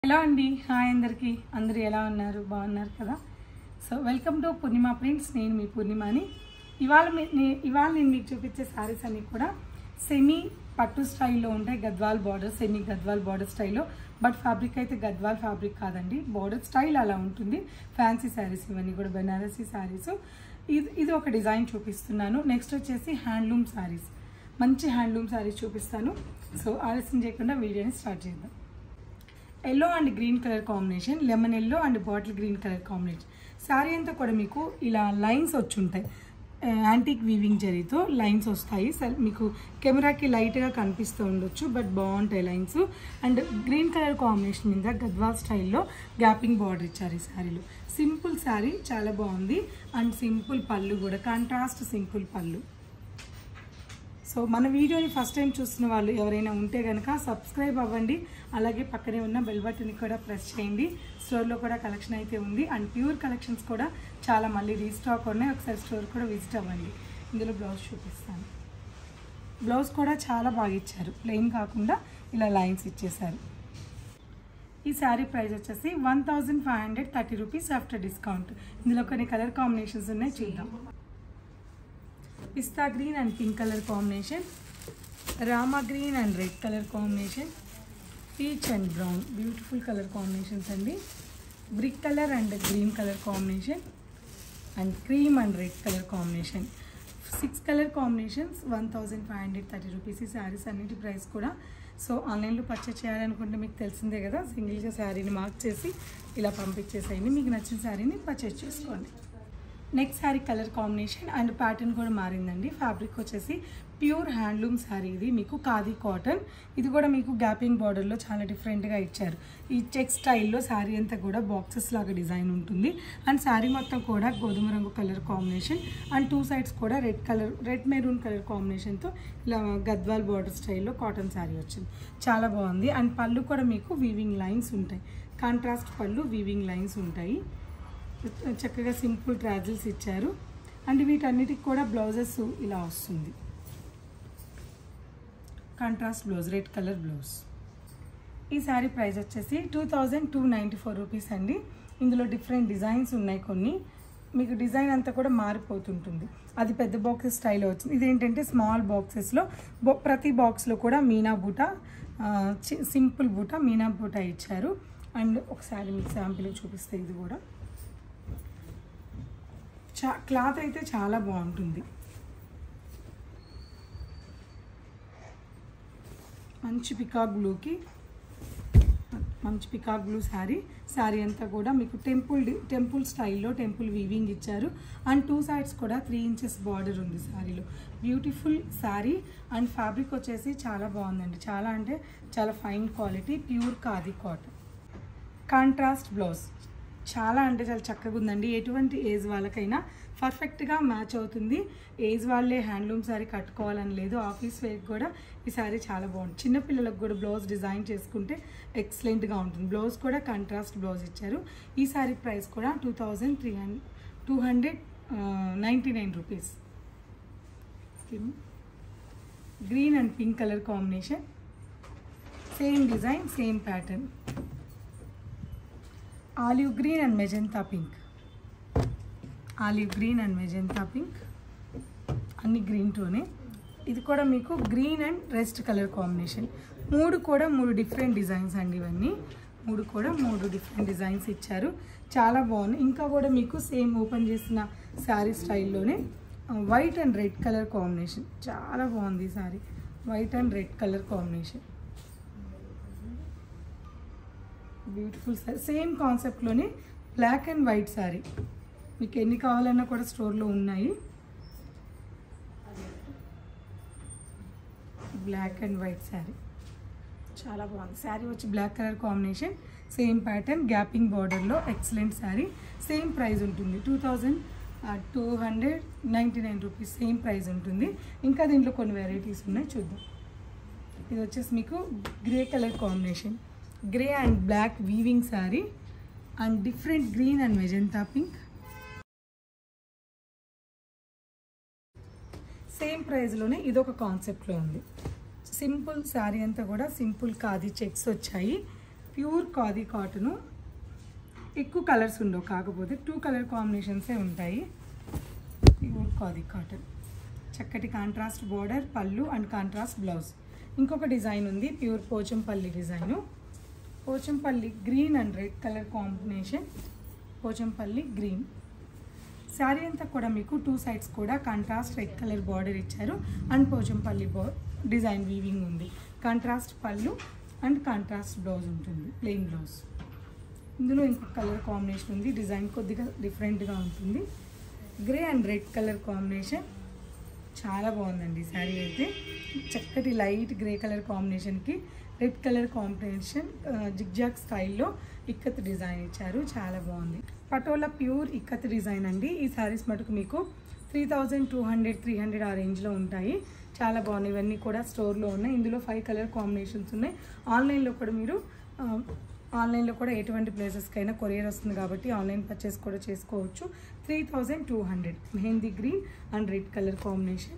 hello అండి hi అందరికీ అందరూ ఎలా ఉన్నారు బాగున్నారు కదా so welcome to Purnima prints నేను మీ పూర్ణిమని ఇవాళ మీ నే- ఇవాళ నేను మీకు చూపించే శారీస్ అన్ని కూడా సెమీ పట్టు స్టైల్లో ఉంటాయి Gadwal border semi Gadwal border స్టైల్లో బట్ ఫ్యాబ్రిక్ అయితే గద్వాల్ ఫ్యాబ్రిక్ కాదండి బార్డర్ స్టైల్ అలా ఉంటుంది ఫ్యాన్సీ శారీస్ ఇవన్నీ కూడా బెనారసీ శారీస్ ఇది ఇది ఒక డిజైన్ చూపిస్తున్నాను నెక్స్ట్ వచ్చేసి హ్యాండ్లూమ్ శారీస్ మంచి హ్యాండ్లూమ్ శారీస్ చూపిస్తాను సో ఆలస్యం చేయకుండా వీడియోని స్టార్ట్ చేద్దాం yellow and green colour combination lemon yellow and bottle green colour combination sari అంతా కూడా మీకు ఇలా లైన్స్ వచ్చి ఉంటాయి యాంటిక్ వీవింగ్ జరీతో లైన్స్ వస్తాయి స- మీకు కెమెరాకి లైట్గా కనిపిస్తూ ఉండొచ్చు బట్ బాగుంటాయి lines and green colour combination మీద గద్వాల్ స్టైల్లో గ్యాపింగ్ బార్డర్ ఇచ్చారు ఈ శారీలో సింపుల్ శారీ చాలా బాగుంది అండ్ సింపుల్ పళ్ళు కూడా కాంట్రాస్ట్ సింపుల్ పళ్ళు సో మన వీడియోని ఫస్ట్ టైం చూస్తున్న వాళ్ళు ఎవరైనా ఉంటే కనుక సబ్స్క్రైబ్ అవ్వండి అలాగే పక్కనే ఉన్న బెల్ బటన్ని కూడా ప్రెస్ చేయండి స్టోర్లో కూడా కలెక్షన్ అయితే ఉంది అండ్ ప్యూర్ కలెక్షన్స్ కూడా చాలా మళ్ళీ రీస్టాక్ ఉన్నాయి ఒకసారి స్టోర్ కూడా విజిట్ అవ్వండి ఇందులో బ్లౌజ్ చూపిస్తాను బ్లౌజ్ కూడా చాలా బాగా ఇచ్చారు ప్లెయిన్ కాకుండా ఇలా లైన్స్ ఇచ్చేసారు ఈ శారీ ప్రైస్ వచ్చేసి one thousand five hundred thirty rupees after discount ఇందులో కొన్ని కలర్ కాంబినేషన్స్ ఉన్నాయి చూద్దాం pista green and pink colour combination Rama green and red colour combination peach and brown beautiful colour combinations అండి brick colour and green colour combination and cream and red colour combination six colour combinations one thousand five hundred thirty rupees ఈ శారీస్ అన్నిటి price కూడా so ఆన్లైన్లో purchase చేయాలనుకుంటే మీకు తెలిసిందే కదా సింగిల్గా శారీని మార్క్ చేసి ఇలా పంపించేసేయండి మీకు నచ్చిన శారీని పర్చేస్ చేసుకోండి next sari colour combination and pattern కూడా మారిందండి ఫ్యాబ్రిక్ వచ్చేసి ప్యూర్ హ్యాండ్లూమ్ శారీ ఇది మీకు ఖాదీ కాటన్ ఇది కూడా మీకు గ్యాపింగ్ బార్డర్లో చాలా డిఫరెంట్గా ఇచ్చారు ఈ చెక్ స్టైల్లో శారీ అంతా కూడా బాక్సెస్ లాగా డిజైన్ ఉంటుంది అండ్ శారీ మొత్తం కూడా గోధుమ రంగు colour combination and two sides కూడా red colour red maroon colour కాంబినేషన్తో ఇలా గద్వాల్ బార్డర్ స్టైల్లో కాటన్ శారీ వచ్చింది చాలా బాగుంది అండ్ పళ్ళు కూడా మీకు వీవింగ్ లైన్స్ ఉంటాయి కాంట్రాస్ట్ పళ్ళు వీవింగ్ లైన్స్ ఉంటాయి చక్కగా సింపుల్ ట్రాజిల్స్ ఇచ్చారు అండ్ వీటన్నిటికి కూడా బ్లౌజెస్ ఇలా వస్తుంది contrast blouse red colour blouse ఈ శారీ ప్రైస్ వచ్చేసి two thousand two ninety four rupees అండి ఇందులో డిఫరెంట్ డిజైన్స్ ఉన్నాయి కొన్ని మీకు డిజైన్ అంతా కూడా మారిపోతుంటుంది అది పెద్ద బాక్సెస్ స్టైల్లో వచ్చింది ఇదేంటంటే స్మాల్ బాక్సెస్లో బో ప్రతి బాక్స్లో కూడా మీనా బూట ఆ, చి- సింపుల్ బూట మీనా బూట ఇచ్చారు అండ్ ఒకసారి మీకు శాంపిల్ చూపిస్తే ఇది కూడా చా క్లాత్ అయితే చాలా బాగుంటుంది మంచి పికాక్ బ్లూకి మంచి పికాక్ బ్లూ శారీ శారీ అంతా కూడా మీకు టెంపుల్ డి- టెంపుల్ స్టైల్లో టెంపుల్ వీవింగ్ ఇచ్చారు అండ్ టూ సైడ్స్ కూడా త్రీ ఇంచెస్ బార్డర్ ఉంది శారీలో బ్యూటిఫుల్ శారీ అండ్ ఫ్యాబ్రిక్ వచ్చేసి చాలా బాగుందండి చాలా అంటే చాలా fine quality pure khadi cotton contrast blouse చాలా అంటే చాలా చక్కగా ఉందండి ఎటువంటి ఏజ్ వాళ్ళకైనా పర్ఫెక్ట్గా మ్యాచ్ అవుతుంది ఏజ్ వాళ్ళే హ్యాండ్లూమ్ శారీ కట్టుకోవాలని లేదు ఆఫీస్ వేర్ కూడా ఈ శారీ చాలా బాగుంది చిన్నపిల్లలకు కూడా బ్లౌజ్ డిజైన్ చేసుకుంటే ఎక్సలెంట్గా ఉంటుంది బ్లౌజ్ కూడా కాంట్రాస్ట్ బ్లౌజ్ ఇచ్చారు ఈ శారీ ప్రైస్ కూడా two thousand three hundred two hundred ninety nine rupees green and pink colour combination same design same pattern olive green and magenta pink olive green and magenta pink అన్ని green టోనే ఇది కూడా మీకు green and rest colour combination మూడు కూడా మూడు different designs అండి ఇవన్నీ మూడు కూడా మూడు డిఫరెంట్ డిజైన్స్ ఇచ్చారు చాలా బాగుంది ఇంకా కూడా మీకు సేమ్ ఓపెన్ చేసిన శారీ స్టైల్లోనే white and red colour combination చాలా బాగుంది ఈ sari white and red colour combination beautiful sari same కాన్సెప్ట్లోనే బ్లాక్ అండ్ వైట్ శారీ మీకు ఎన్ని కావాలన్నా కూడా స్టోర్లో ఉన్నాయి బ్లాక్ అండ్ వైట్ శారీ చాలా బాగుంది శారీ వచ్చి black colour combination same pattern gapping బార్డర్లో ఎక్సలెంట్ శారీ సేమ్ ప్రైస్ ఉంటుంది two thousand two hundred ninety nine rupees same price ఉంటుంది ఇంకా దీంట్లో కొన్ని వెరైటీస్ ఉన్నాయి చూద్దాం ఇది వచ్చేసి మీకు grey colour combination grey and black weaving sari and different green and magenta pink same ప్రైస్లోనే ఇదొక కాన్సెప్ట్లో ఉంది సింపుల్ శారీ అంతా కూడా సింపుల్ ఖాదీ చెక్స్ వచ్చాయి ప్యూర్ ఖాదీ కాటను ఎక్కువ కలర్స్ ఉండవు కాకపోతే టూ కలర్ కాంబినేషన్సే ఉంటాయి ప్యూర్ ఖాదీ కాటన్ చక్కటి కాంట్రాస్ట్ బోర్డర్ పళ్ళు అండ్ కాంట్రాస్ట్ బ్లౌజ్ ఇంకొక డిజైన్ ఉంది pure Pochampally design Pochampally green and red colour combination Pochampally green sari అంతా కూడా మీకు టూ సైడ్స్ కూడా కాంట్రాస్ట్ రెడ్ కలర్ బార్డర్ ఇచ్చారు అండ్ పోచంపల్లి బో డిజైన్ వీవింగ్ ఉంది కాంట్రాస్ట్ పళ్ళు అండ్ కాంట్రాస్ట్ బ్లౌజ్ ఉంటుంది ప్లెయిన్ బ్లౌజ్ ఇందులో ఇంకొక కలర్ కాంబినేషన్ ఉంది డిజైన్ కొద్దిగా డిఫరెంట్గా ఉంటుంది grey and red colour combination చాలా బాగుందండి శారీ అయితే చక్కటి లైట్ గ్రే కలర్ కాంబినేషన్కి రెడ్ కలర్ కాంబినేషన్ జిగ్జాగ్ స్టైల్లో ఇక్కత్ డిజైన్ ఇచ్చారు చాలా బాగుంది పటోలా ప్యూర్ ఇక్కత్ డిజైన్ అండి ఈ శారీస్ మటుకు మీకు three thousand two hundred three hundred ఆ రేంజ్లో ఉంటాయి చాలా బాగున్నాయి ఇవన్నీ కూడా స్టోర్లో ఉన్నాయి ఇందులో ఫైవ్ కలర్ కాంబినేషన్స్ ఉన్నాయి ఆన్లైన్లో కూడా మీరు ఆ, ఆన్లైన్లో కూడా ఎటువంటి ప్లేసెస్కైనా కొరియర్ వస్తుంది కాబట్టి ఆన్లైన్ పర్చేస్ కూడా చేసుకోవచ్చు three thousand two hundred mehndi green and red colour combination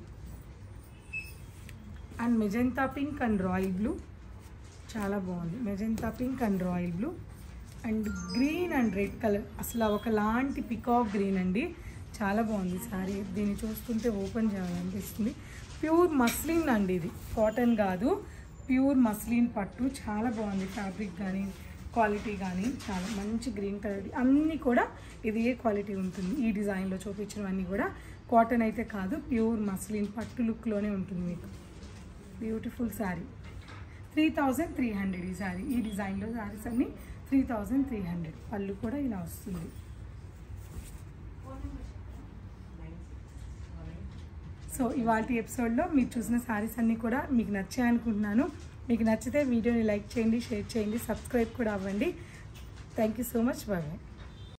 and magenta pink and royal blue చాలా బాగుంది magenta pink and royal blue and green and red colour అసలు ఒకలాంటి పికాక్ గ్రీన్ అండి చాలా బాగుంది సారీ దీన్ని చూస్తుంటే ఓపెన్ చేయాలనిపిస్తుంది ప్యూర్ మస్లిన్ అండి ఇది కాటన్ కాదు ప్యూర్ మస్లిన్ పట్టు చాలా బాగుంది ఫ్యాబ్రిక్ కానీ క్వాలిటీ కానీ చాలా మంచి గ్రీన్ కలర్ అన్నీ కూడా ఇది ఏ క్వాలిటీ ఉంటుంది ఈ డిజైన్లో చూపించినవన్నీ కూడా కాటన్ అయితే కాదు ప్యూర్ మస్లిన్ పట్టు లుక్లోనే ఉంటుంది మీకు beautiful sari three thousand three hundred ఈ శారీ ఈ డిజైన్లో శారీస్ అన్ని త్రీ థౌజండ్ త్రీ హండ్రెడ్ పళ్ళు కూడా ఇలా వస్తుంది సో ఇవాళ ఎపిసోడ్లో మీరు చూసిన శారీస్ అన్నీ కూడా మీకు నచ్చాయి అనుకుంటున్నాను మీకు నచ్చితే వీడియోని లైక్ చేయండి షేర్ చేయండి సబ్స్క్రైబ్ కూడా అవ్వండి thank you so much bye bye